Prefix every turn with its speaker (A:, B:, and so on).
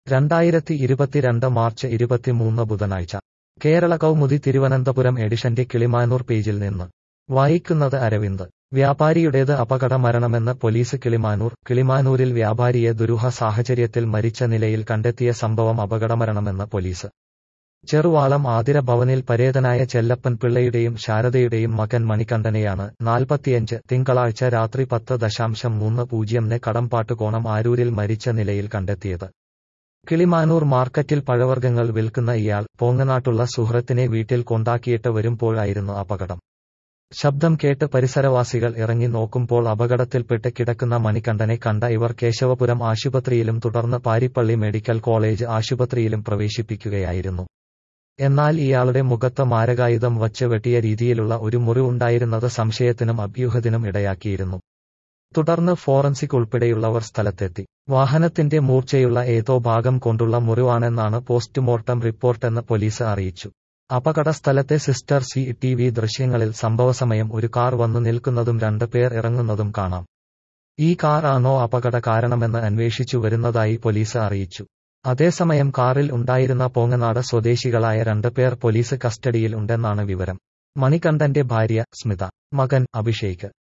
A: രണ്ടായിരത്തി ഇരുപത്തിരണ്ട് മാർച്ച് ഇരുപത്തിമൂന്ന് ബുധനാഴ്ച കേരള കൗമുദി തിരുവനന്തപുരം എഡിഷന്റെ കിളിമാനൂർ പേജിൽ നിന്ന് വായിക്കുന്നത് അരവിന്ദ് വ്യാപാരിയുടേത് അപകട മരണമെന്ന് പോലീസ് കിളിമാനൂർ കിളിമാനൂരിൽ വ്യാപാരിയെ ദുരൂഹ സാഹചര്യത്തിൽ മരിച്ച നിലയിൽ കണ്ടെത്തിയ സംഭവം അപകടമരണമെന്ന് പോലീസ് ചെറുവാളം ആതിര ഭവനിൽ പരേതനായ ചെല്ലപ്പൻ പിള്ളയുടെയും ശാരദയുടെയും മകൻ മണികണ്ഠനെയാണ് നാൽപ്പത്തിയഞ്ച് തിങ്കളാഴ്ച രാത്രി പത്ത് ദശാംശം മൂന്ന് പൂജ്യംന് കടമ്പാട്ടുകോണം ആരൂരിൽ മരിച്ച നിലയിൽ കണ്ടെത്തിയത് കിളിമാനൂർ മാർക്കറ്റിൽ പഴവർഗ്ഗങ്ങൾ വിൽക്കുന്ന ഇയാൾ പോങ്ങനാട്ടുള്ള സുഹൃത്തിനെ വീട്ടിൽ കൊണ്ടാക്കിയിട്ട് വരുമ്പോഴായിരുന്നു അപകടം ശബ്ദം കേട്ട് പരിസരവാസികൾ ഇറങ്ങി നോക്കുമ്പോൾ അപകടത്തിൽപ്പെട്ട് കിടക്കുന്ന മണികണ്ഠനെ കണ്ട ഇവർ കേശവപുരം ആശുപത്രിയിലും തുടർന്ന് പാരിപ്പള്ളി മെഡിക്കൽ കോളേജ് ആശുപത്രിയിലും പ്രവേശിപ്പിക്കുകയായിരുന്നു എന്നാൽ ഇയാളുടെ മുഖത്ത് മാരകായുധം വച്ച് വെട്ടിയ രീതിയിലുള്ള ഒരു മുറിവുണ്ടായിരുന്നത് സംശയത്തിനും അഭ്യൂഹത്തിനും ഇടയാക്കിയിരുന്നു തുടർന്ന് ഫോറൻസിക് ഉൾപ്പെടെയുള്ളവർ സ്ഥലത്തെത്തി വാഹനത്തിന്റെ മൂർച്ചയുള്ള ഏതോ ഭാഗം കൊണ്ടുള്ള മുറിവാണെന്നാണ് പോസ്റ്റ്മോർട്ടം റിപ്പോർട്ടെന്ന് പോലീസ് അറിയിച്ചു അപകട സ്ഥലത്തെ സിസ്റ്റർ സി ടി വി ദൃശ്യങ്ങളിൽ സംഭവസമയം ഒരു കാർ വന്നു നിൽക്കുന്നതും രണ്ട് പേർ ഇറങ്ങുന്നതും കാണാം ഈ കാർ ആണോ അപകട കാരണമെന്ന് അന്വേഷിച്ചു വരുന്നതായി പോലീസ് അറിയിച്ചു അതേസമയം കാറിൽ ഉണ്ടായിരുന്ന പോങ്ങനാട് സ്വദേശികളായ രണ്ട് പേർ പോലീസ് കസ്റ്റഡിയിൽ ഉണ്ടെന്നാണ് വിവരം മണികണ്ഠന്റെ ഭാര്യ സ്മിത മകൻ അഭിഷേക്